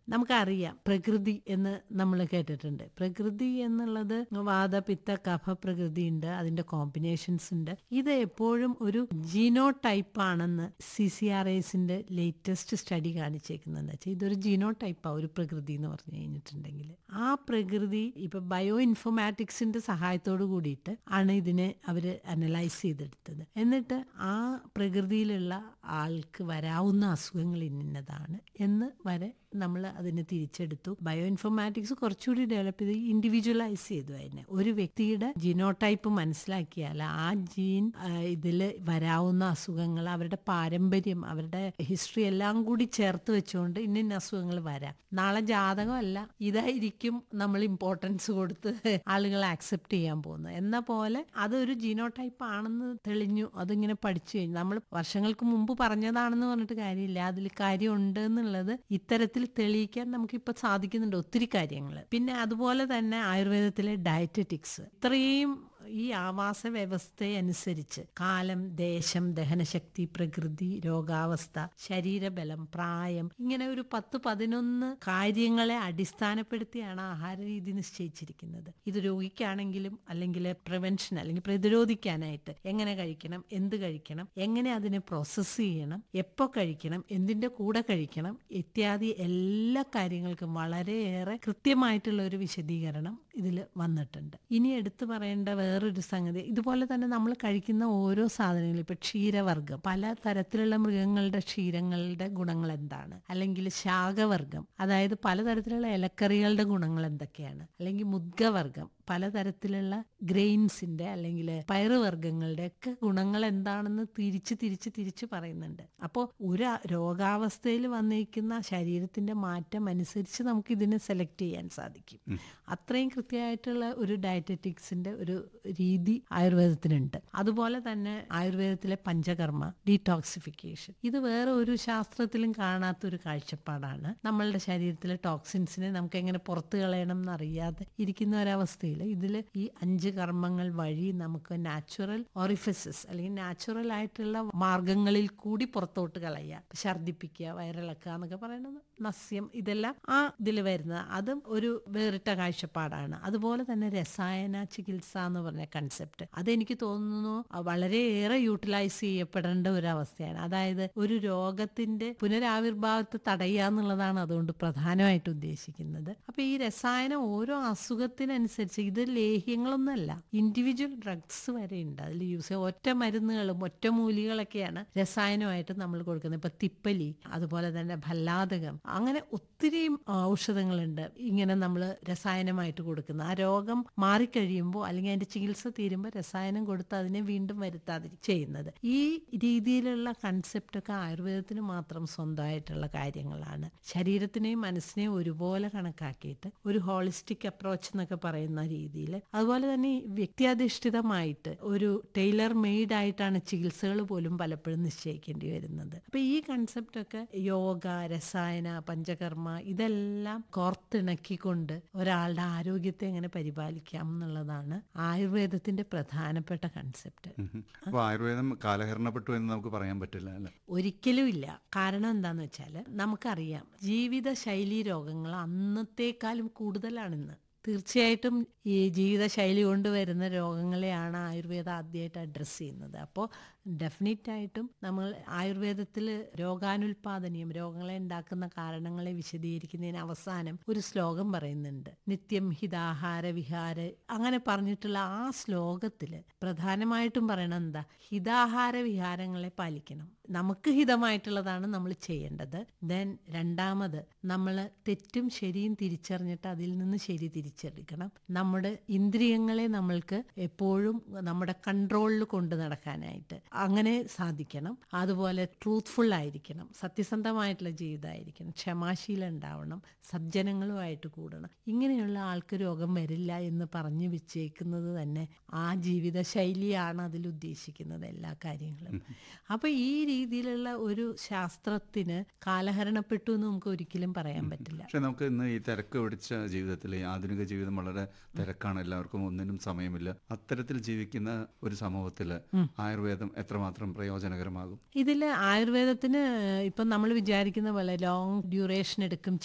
നമുക്കറിയാം പ്രകൃതി എന്ന് നമ്മൾ കേട്ടിട്ടുണ്ട് പ്രകൃതി എന്നുള്ളത് വാദ പിത്ത കഫ പ്രകൃതി ഉണ്ട് അതിന്റെ കോമ്പിനേഷൻസ് ഉണ്ട് ഇത് എപ്പോഴും ഒരു ജീനോ ടൈപ്പ് ആണെന്ന് സി സി ആർ എസിന്റെ ലേറ്റസ്റ്റ് സ്റ്റഡി കാണിച്ചേക്കുന്നത് വെച്ചാൽ ഇതൊരു ജീനോ ടൈപ്പാണ് ഒരു പ്രകൃതി എന്ന് പറഞ്ഞു കഴിഞ്ഞിട്ടുണ്ടെങ്കിൽ ആ പ്രകൃതി ഇപ്പൊ ബയോ ഇൻഫോമാറ്റിക്സിന്റെ സഹായത്തോട് കൂടിയിട്ട് ആണ് ഇതിനെ അവർ അനലൈസ് ചെയ്തെടുത്തത് എന്നിട്ട് ആ പ്രകൃതിയിലുള്ള ആൾക്ക് വരാവുന്ന അസുഖങ്ങൾ ഇന്നതാണ് എന്ന് വരെ നമ്മൾ അതിനെ തിരിച്ചെടുത്തു ബയോ ഇൻഫോമാറ്റിക്സ് കുറച്ചുകൂടി ഡെവലപ്പ് ചെയ്ത് ഇൻഡിവിജ്വലൈസ് ചെയ്തു അതിനെ ഒരു വ്യക്തിയുടെ ജിനോടൈപ്പ് മനസ്സിലാക്കിയാൽ ആ ജീൻ ഇതിൽ വരാവുന്ന അസുഖങ്ങൾ അവരുടെ പാരമ്പര്യം അവരുടെ ഹിസ്റ്ററി എല്ലാം കൂടി ചേർത്ത് വെച്ചുകൊണ്ട് ഇന്ന ഇന്ന അസുഖങ്ങൾ വരാം നാളെ ജാതകമല്ല ഇതായിരിക്കും നമ്മൾ ഇമ്പോർട്ടൻസ് കൊടുത്ത് ആളുകൾ ആക്സെപ്റ്റ് ചെയ്യാൻ പോകുന്നത് എന്ന പോലെ അതൊരു ജീനോടൈപ്പ് ആണെന്ന് തെളിഞ്ഞു അതിങ്ങനെ പഠിച്ചു കഴിഞ്ഞു നമ്മൾ വർഷങ്ങൾക്ക് മുമ്പ് പറഞ്ഞതാണെന്ന് പറഞ്ഞിട്ട് കാര്യമില്ല അതിൽ കാര്യമുണ്ട് എന്നുള്ളത് ഇത്തരത്തിൽ തെളിയിക്കാൻ നമുക്കിപ്പോൾ സാധിക്കുന്നുണ്ട് ഒത്തിരി കാര്യങ്ങൾ പിന്നെ അതുപോലെ തന്നെ ആയുർവേദത്തിലെ ഡയറ്ററ്റിക്സ് ഇത്രയും ഈ ആവാസ വ്യവസ്ഥയെ അനുസരിച്ച് കാലം ദേശം ദഹനശക്തി പ്രകൃതി രോഗാവസ്ഥ ശരീരബലം പ്രായം ഇങ്ങനെ ഒരു പത്ത് പതിനൊന്ന് കാര്യങ്ങളെ അടിസ്ഥാനപ്പെടുത്തിയാണ് ആഹാര രീതി നിശ്ചയിച്ചിരിക്കുന്നത് ഇത് രോഗിക്കാണെങ്കിലും അല്ലെങ്കിൽ പ്രിവെൻഷൻ അല്ലെങ്കിൽ പ്രതിരോധിക്കാനായിട്ട് എങ്ങനെ കഴിക്കണം എന്ത് കഴിക്കണം എങ്ങനെ അതിനെ പ്രോസസ്സ് ചെയ്യണം എപ്പോൾ കഴിക്കണം എന്തിൻ്റെ കൂടെ കഴിക്കണം ഇത്യാദി എല്ലാ കാര്യങ്ങൾക്കും വളരെയേറെ കൃത്യമായിട്ടുള്ള ഒരു വിശദീകരണം ഇതിൽ വന്നിട്ടുണ്ട് ഇനി എടുത്തു പറയേണ്ട വേറൊരു സംഗതി ഇതുപോലെ തന്നെ നമ്മൾ കഴിക്കുന്ന ഓരോ സാധനങ്ങളും ഇപ്പൊ ക്ഷീരവർഗം പല തരത്തിലുള്ള മൃഗങ്ങളുടെ ക്ഷീരങ്ങളുടെ ഗുണങ്ങൾ എന്താണ് അല്ലെങ്കിൽ ശാഖവർഗം അതായത് പലതരത്തിലുള്ള ഇലക്കറികളുടെ ഗുണങ്ങൾ എന്തൊക്കെയാണ് അല്ലെങ്കിൽ മുദ്ഗവർഗം പലതരത്തിലുള്ള ഗ്രെയിൻസിന്റെ അല്ലെങ്കിൽ പയറുവർഗ്ഗങ്ങളുടെ ഒക്കെ ഗുണങ്ങൾ എന്താണെന്ന് തിരിച്ച് തിരിച്ച് തിരിച്ച് പറയുന്നുണ്ട് അപ്പോൾ ഒരു രോഗാവസ്ഥയിൽ വന്നിരിക്കുന്ന ശരീരത്തിന്റെ മാറ്റം അനുസരിച്ച് നമുക്ക് ഇതിനെ സെലക്ട് ചെയ്യാൻ സാധിക്കും അത്രയും കൃത്യമായിട്ടുള്ള ഒരു ഡയറ്ററ്റിക്സിന്റെ ഒരു രീതി ആയുർവേദത്തിനുണ്ട് അതുപോലെ തന്നെ ആയുർവേദത്തിലെ പഞ്ചകർമ്മ ഡീടോക്സിഫിക്കേഷൻ ഇത് വേറെ ഒരു ശാസ്ത്രത്തിലും കാണാത്ത ഒരു കാഴ്ചപ്പാടാണ് നമ്മളുടെ ശരീരത്തിലെ ടോക്സിൻസിനെ നമുക്ക് എങ്ങനെ പുറത്തു കളയണം എന്നറിയാതെ ഇരിക്കുന്ന ഒരവസ്ഥയിൽ ഇതിൽ ഈ അഞ്ച് കർമ്മങ്ങൾ വഴി നമുക്ക് നാച്ചുറൽ ഓറിഫിസസ് അല്ലെങ്കിൽ നാച്ചുറൽ ആയിട്ടുള്ള മാർഗങ്ങളിൽ കൂടി പുറത്തോട്ട് കളയുക ഛർദിപ്പിക്കുക വയറിളക്കുക എന്നൊക്കെ പറയുന്നത് നസ്യം ഇതെല്ലാം ആ ഇതിൽ വരുന്നത് അതും ഒരു വേറിട്ട കാഴ്ചപ്പാടാണ് അതുപോലെ തന്നെ രസായന ചികിത്സ എന്ന് പറഞ്ഞ കൺസെപ്റ്റ് അതെനിക്ക് തോന്നുന്നു വളരെയേറെ യൂട്ടിലൈസ് ചെയ്യപ്പെടേണ്ട ഒരു അവസ്ഥയാണ് അതായത് ഒരു രോഗത്തിന്റെ പുനരാവിർഭാവത്തെ തടയുക എന്നുള്ളതാണ് അതുകൊണ്ട് പ്രധാനമായിട്ട് ഉദ്ദേശിക്കുന്നത് അപ്പൊ ഈ രസായനം ഓരോ അസുഖത്തിനനുസരിച്ച് ഇത് ലേഹ്യങ്ങളൊന്നുമല്ല ഇൻഡിവിജ്വൽ ഡ്രഗ്സ് വരെ ഉണ്ട് അതിൽ യൂസ് ചെയ്യുക ഒറ്റ മരുന്നുകളും ഒറ്റ മൂലികളൊക്കെയാണ് രസായനമായിട്ട് നമ്മൾ കൊടുക്കുന്നത് ഇപ്പൊ തിപ്പലി അതുപോലെ തന്നെ ഭല്ലാതകം അങ്ങനെ ഒത്തിരി ഔഷധങ്ങളുണ്ട് ഇങ്ങനെ നമ്മൾ രസായനമായിട്ട് കൊടുക്കുന്ന ആ രോഗം മാറിക്കഴിയുമ്പോൾ അല്ലെങ്കിൽ അതിന്റെ ചികിത്സ തീരുമ്പോൾ രസായനം കൊടുത്ത് അതിനെ വീണ്ടും വരുത്താതെ ചെയ്യുന്നത് ഈ രീതിയിലുള്ള കൺസെപ്റ്റ് ഒക്കെ ആയുർവേദത്തിന് മാത്രം സ്വന്തമായിട്ടുള്ള കാര്യങ്ങളാണ് ശരീരത്തിനെയും മനസ്സിനെയും ഒരുപോലെ കണക്കാക്കിയിട്ട് ഒരു ഹോളിസ്റ്റിക് അപ്രോച്ച് എന്നൊക്കെ പറയുന്ന രീതിയിൽ അതുപോലെ തന്നെ വ്യക്തിയധിഷ്ഠിതമായിട്ട് ഒരു ടൈലർ മെയ്ഡ് ആയിട്ടാണ് ചികിത്സകൾ പോലും പലപ്പോഴും നിശ്ചയിക്കേണ്ടി വരുന്നത് അപ്പൊ ഈ കൺസെപ്റ്റ് ഒക്കെ യോഗ രസായന പഞ്ചകർമ്മ ഇതെല്ലാം കോർത്തിണക്കിക്കൊണ്ട് ഒരാളുടെ ആരോഗ്യത്തെ എങ്ങനെ പരിപാലിക്കാം എന്നുള്ളതാണ് ആയുർവേദത്തിന്റെ പ്രധാനപ്പെട്ട കൺസെപ്റ്റ് അപ്പോൾ ആയുർവേദം കാലഹരണപ്പെട്ടു എന്ന് നമുക്ക് പറയാൻ പറ്റില്ല അല്ലേ ഒരിക്കലും ഇല്ല കാരണം എന്താന്ന് വെച്ചാൽ നമുക്കറിയാം ജീവിതശൈലി രോഗങ്ങൾ അന്നത്തേക്കാളും കൂടുതലാണിന്ന് തീർച്ചയായിട്ടും ഈ ജീവിതശൈലി കൊണ്ട് വരുന്ന രോഗങ്ങളെയാണ് ആയുർവേദം ആദ്യമായിട്ട് അഡ്രസ്സ് ചെയ്യുന്നത് അപ്പോൾ ഡെഫിനറ്റ് ആയിട്ടും നമ്മൾ ആയുർവേദത്തിൽ രോഗാനുൽപാദനീയം രോഗങ്ങളെ ഉണ്ടാക്കുന്ന കാരണങ്ങളെ വിശദീകരിക്കുന്നതിന് അവസാനം ഒരു ശ്ലോകം പറയുന്നുണ്ട് നിത്യം ഹിതാഹാര വിഹാര അങ്ങനെ പറഞ്ഞിട്ടുള്ള ആ ശ്ലോകത്തിൽ പ്രധാനമായിട്ടും പറയണത് എന്താ ഹിതാഹാര വിഹാരങ്ങളെ പാലിക്കണം നമുക്ക് ഹിതമായിട്ടുള്ളതാണ് നമ്മൾ ചെയ്യേണ്ടത് ദെൻ രണ്ടാമത് നമ്മൾ തെറ്റും ശരിയും തിരിച്ചറിഞ്ഞിട്ട് അതിൽ നിന്ന് ശരി തിരിച്ചെടുക്കണം നമ്മുടെ ഇന്ദ്രിയങ്ങളെ നമ്മൾക്ക് എപ്പോഴും നമ്മുടെ കൺട്രോളിൽ കൊണ്ടു നടക്കാനായിട്ട് അങ്ങനെ സാധിക്കണം അതുപോലെ ട്രൂത്ത്ഫുൾ ആയിരിക്കണം സത്യസന്ധമായിട്ടുള്ള ജീവിതമായിരിക്കണം ക്ഷമാശീലം ഉണ്ടാവണം സജ്ജനങ്ങളുമായിട്ട് കൂടണം ഇങ്ങനെയുള്ള ആൾക്ക് രോഗം വരില്ല എന്ന് പറഞ്ഞു വെച്ചേക്കുന്നത് തന്നെ ആ ജീവിത ശൈലിയാണ് അതിൽ ഉദ്ദേശിക്കുന്നത് എല്ലാ കാര്യങ്ങളും അപ്പൊ ഈ രീതിയിലുള്ള ഒരു ശാസ്ത്രത്തിന് കാലഹരണപ്പെട്ടു എന്ന് നമുക്ക് ഒരിക്കലും പറയാൻ പറ്റില്ല പക്ഷെ നമുക്ക് ഇന്ന് ഈ തിരക്ക് പിടിച്ച ജീവിതത്തിൽ ഈ ആധുനിക ജീവിതം വളരെ തിരക്കാണ് എല്ലാവർക്കും ഒന്നിനും സമയമില്ല അത്തരത്തിൽ ജീവിക്കുന്ന ഒരു സമൂഹത്തിൽ ആയുർവേദം എത്രമാത്രം പ്രയോജനകരമാകും ഇതിൽ ആയുർവേദത്തിന് ഇപ്പം നമ്മൾ വിചാരിക്കുന്ന പോലെ ലോങ് ഡ്യൂറേഷൻ എടുക്കും